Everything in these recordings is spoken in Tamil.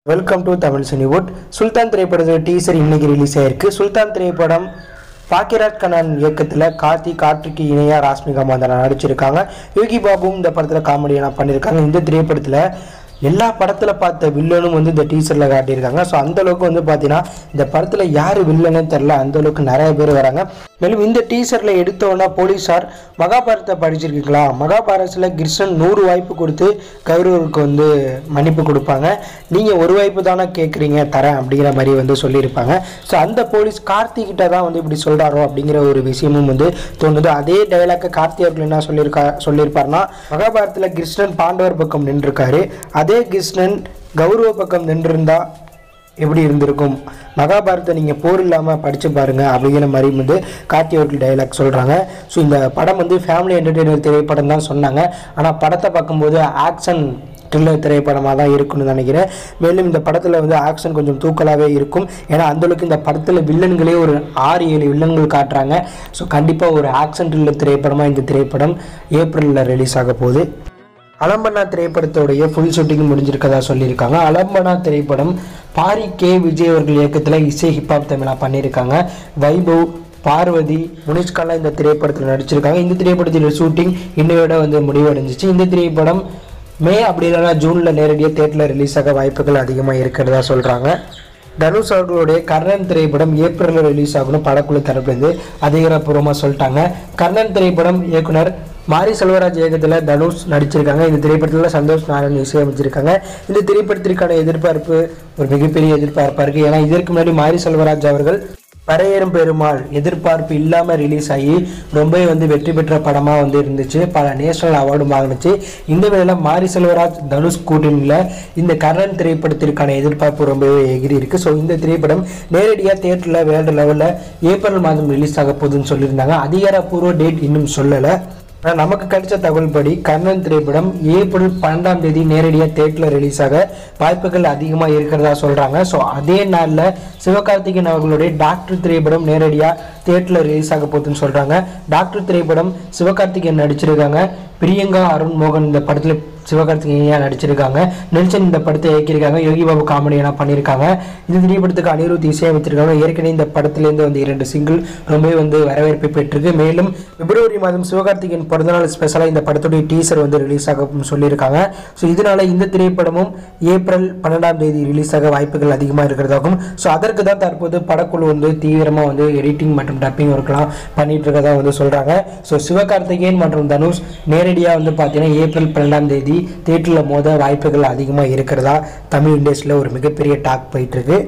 welcome to Tamil Cinewood Sultan திரைப்படத்தோட டீசர் இன்னைக்கு ரிலீஸ் ஆயிருக்கு சுல்தான் திரைப்படம் பாக்கியராஜ் கண்ணன் இயக்கத்தில் கார்த்தி காற்றுக்கு இணையாக ராஷ்மிகா மந்தனா நடிச்சிருக்காங்க யோகி பாபுவும் இந்த படத்தில் காமெடியெல்லாம் பண்ணியிருக்காங்க இந்த திரைப்படத்தில் எல்லா படத்தில் பார்த்த வில்லனும் வந்து இந்த டீசரில் காட்டியிருக்காங்க ஸோ அந்த அளவுக்கு வந்து பார்த்தீங்கன்னா இந்த படத்தில் யார் வில்லனே தெரில அந்த அளவுக்கு நிறைய பேர் வராங்க மேலும் இந்த டீசரில் எடுத்தோன்னா போலீஸார் மகாபாரதத்தை படிச்சிருக்கீங்களா மகாபாரதத்தில் கிருஷ்ணன் நூறு வாய்ப்பு கொடுத்து கௌரவருக்கு வந்து மன்னிப்பு கொடுப்பாங்க நீங்கள் ஒரு வாய்ப்பு தானே கேட்குறீங்க தரேன் அப்படிங்கிற மாதிரி வந்து சொல்லியிருப்பாங்க ஸோ அந்த போலீஸ் கார்த்திகிட்ட தான் வந்து இப்படி சொல்கிறாரோ அப்படிங்கிற ஒரு விஷயமும் வந்து தோணுது அதே டைலாக்கை கார்த்தி அவர்கள் என்ன சொல்லியிருக்கா சொல்லியிருப்பாருன்னா மகாபாரதத்தில் கிருஷ்ணன் பாண்டவர் பக்கம் நின்றுருக்காரு அதே கிருஷ்ணன் கௌரவ பக்கம் நின்றிருந்தா எப்படி இருந்திருக்கும் மகாபாரத்தை நீங்கள் போர் இல்லாமல் படித்து பாருங்க அப்படிங்கிற மாதிரி வந்து கார்த்தி அவர்கள் டைலாக் சொல்கிறாங்க ஸோ இந்த படம் வந்து ஃபேமிலி என்டர்டெய்னர் திரைப்படம் தான் சொன்னாங்க ஆனால் படத்தை பார்க்கும்போது ஆக்ஷன் த்ரில்லர் திரைப்படமாக தான் இருக்கும்னு நினைக்கிறேன் மேலும் இந்த படத்தில் வந்து ஆக்ஷன் கொஞ்சம் தூக்கலாகவே இருக்கும் ஏன்னா அந்தளவுக்கு இந்த படத்தில் வில்லன்களே ஒரு ஆறு ஏழு வில்லன்கள் காட்டுறாங்க ஸோ கண்டிப்பாக ஒரு ஆக்ஷன் த்ரில்லர் திரைப்படமாக இந்த திரைப்படம் ஏப்ரலில் ரிலீஸ் ஆக போகுது அலம்பனா திரைப்படத்தோடைய ஃபுல் ஷூட்டிங் முடிஞ்சிருக்கதா சொல்லியிருக்காங்க அலம்பனா திரைப்படம் பாரி கே விஜய் அவர்கள் இயக்கத்தில் இசை ஹிப்ஹாப் தமிழா பண்ணியிருக்காங்க வைபவ் பார்வதி முனிஷ்காலாம் இந்த திரைப்படத்தில் நடிச்சிருக்காங்க இந்த திரைப்படத்தோட ஷூட்டிங் இன்னையோட வந்து முடிவடைஞ்சிச்சு இந்த திரைப்படம் மே அப்படி இல்லைன்னா ஜூனில் நேரடியாக தேட்டரில் ரிலீஸ் ஆக வாய்ப்புகள் அதிகமாக இருக்கிறதா சொல்கிறாங்க தனுஷ் அவர்களுடைய கர்ணன் திரைப்படம் ஏப்ரலில் ரிலீஸ் ஆகணும் படக்குழு தரப்புலேருந்து அதிகாரப்பூர்வமாக சொல்லிட்டாங்க கர்ணன் திரைப்படம் இயக்குனர் மாரி செல்வராஜ் இயக்கத்தில் தனுஷ் நடிச்சிருக்காங்க இந்த திரைப்படத்தில் சந்தோஷ் நாராயண் இசையமைச்சிருக்காங்க இந்த திரைப்படத்திற்கான எதிர்பார்ப்பு ஒரு மிகப்பெரிய எதிர்பார்ப்பாக இருக்குது ஏன்னா இதற்கு முன்னாடி மாரி செல்வராஜ் அவர்கள் பரையேறும் பெருமாள் எதிர்பார்ப்பு இல்லாமல் ரிலீஸ் ஆகி ரொம்பவே வந்து வெற்றி பெற்ற படமாக வந்து இருந்துச்சு பல நேஷனல் அவார்டும் வாங்கினுச்சு இந்த வேளையில் மாரி செல்வராஜ் தனுஷ் கூட்டணியில் இந்த கர்ணன் திரைப்படத்திற்கான எதிர்பார்ப்பு ரொம்பவே எகிரி இருக்குது ஸோ இந்த திரைப்படம் நேரடியாக தேட்டரில் வேர்ல்டு லெவலில் ஏப்ரல் மாதம் ரிலீஸ் ஆக போகுதுன்னு சொல்லியிருந்தாங்க அதிகாரப்பூர்வ டேட் இன்னும் சொல்லலை ஆனால் நமக்கு கிடைச்ச தகவல் படி கர்ணன் திரைப்படம் ஏப்ரல் பன்னெண்டாம் தேதி நேரடியாக தேட்டரில் ரிலீஸ் ஆக வாய்ப்புகள் அதிகமாக இருக்கிறதா சொல்கிறாங்க ஸோ அதே நாளில் சிவகார்த்திகேயன் அவர்களுடைய டாக்டர் திரைப்படம் நேரடியாக தேட்டரில் ரிலீஸ் ஆக போகுதுன்னு சொல்கிறாங்க டாக்டர் திரைப்படம் சிவகார்த்திகேயன் நடிச்சிருக்காங்க பிரியங்கா அருண் மோகன் இந்த படத்தில் சிவகார்த்திகேயன் நடிச்சிருக்காங்க நெல்சன் இந்த படத்தை இயக்கியிருக்காங்க யோகி பாபு காமெடியெல்லாம் பண்ணியிருக்காங்க இந்த திரைப்படத்துக்கு அனிருத் இசையமைச்சிருக்காங்க ஏற்கனவே இந்த படத்துலேருந்து வந்து இரண்டு சிங்கிள் ரொம்பவே வந்து வரவேற்பை பெற்றிருக்கு மேலும் பிப்ரவரி மாதம் சிவகார்த்திகேயன் பிறந்தநாள் ஸ்பெஷலாக இந்த படத்துடைய டீசர் வந்து ரிலீஸ் ஆகும் சொல்லியிருக்காங்க ஸோ இதனால இந்த திரைப்படமும் ஏப்ரல் பன்னெண்டாம் தேதி ரிலீஸ் ஆக வாய்ப்புகள் அதிகமாக இருக்கிறதாகும் ஸோ அதற்கு தான் தற்போது படக்குழு வந்து தீவிரமாக வந்து எடிட்டிங் மற்றும் டப்பிங் ஒர்க்லாம் பண்ணிட்டு இருக்கதா வந்து சொல்கிறாங்க ஸோ சிவகார்த்திகேயன் மற்றும் தனுஷ் நேரடியாக வந்து பார்த்தீங்கன்னா ஏப்ரல் பன்னெண்டாம் தேதி தேட்டரில் மோத வாய்ப்புகள் அதிகமாக இருக்கிறதா தமிழ் இண்டஸ்ட்ரியில் ஒரு மிகப்பெரிய டாக் போயிட்டு இருக்கு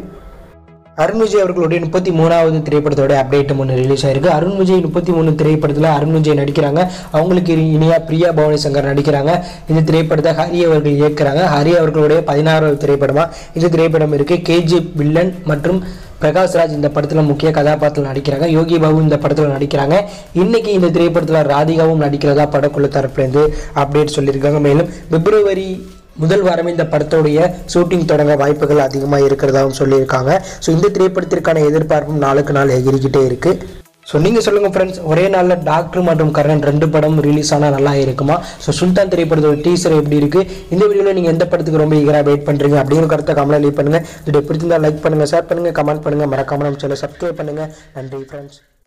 அருண் விஜய் அவர்களுடைய முப்பத்தி மூணாவது திரைப்படத்தோட அப்டேட் ஒன்று ரிலீஸ் ஆயிருக்கு அருண் விஜய் முப்பத்தி மூணு திரைப்படத்தில் அருண் விஜய் நடிக்கிறாங்க அவங்களுக்கு இனியா பிரியா பவானி சங்கர் நடிக்கிறாங்க இந்த திரைப்படத்தை ஹரி அவர்கள் இயக்குறாங்க ஹரி அவர்களுடைய பதினாறாவது திரைப்படமாக இந்த திரைப்படம் இருக்கு கேஜி வில்லன் மற்றும் பிரகாஷ்ராஜ் இந்த படத்தில் முக்கிய கதாபாத்திரத்தில் நடிக்கிறாங்க யோகி பாபு இந்த படத்தில் நடிக்கிறாங்க இன்னைக்கு இந்த திரைப்படத்தில் ராதிகாவும் நடிக்கிறதா படக்குழு தரப்புலேருந்து அப்டேட் சொல்லியிருக்காங்க மேலும் பிப்ரவரி முதல் வாரமே இந்த படத்தோடைய ஷூட்டிங் தொடங்க வாய்ப்புகள் அதிகமாக இருக்கிறதாகவும் சொல்லியிருக்காங்க ஸோ இந்த திரைப்படத்திற்கான எதிர்பார்ப்பும் நாளுக்கு நாள் எகிரிக்கிட்டே இருக்கு ஸோ நீங்கள் சொல்லுங்கள் ஃப்ரெண்ட்ஸ் ஒரே நாளில் டாக்டர் மற்றும் கரண் ரெண்டு படம் ரிலீஸ் ஆனால் நல்லா இருக்குமா ஸோ சுல்தான் திரைப்படத்தோட டீசர் எப்படி இருக்குது இந்த வீடியோவில் நீங்கள் எந்த படத்துக்கு ரொம்ப ஈகராக வெயிட் பண்ணுறீங்க அப்படிங்கிற கருத்தை கமெண்ட் லீவ் பண்ணுங்கள் இது பிடிச்சிருந்தா லைக் பண்ணுங்கள் ஷேர் பண்ணுங்கள் கமெண்ட் பண்ணுங்கள் மறக்காம நம்ம சேனல் சப்ஸ்கிரைப் பண்ணுங்கள் நன்றி ஃப்ரெண்ட்ஸ்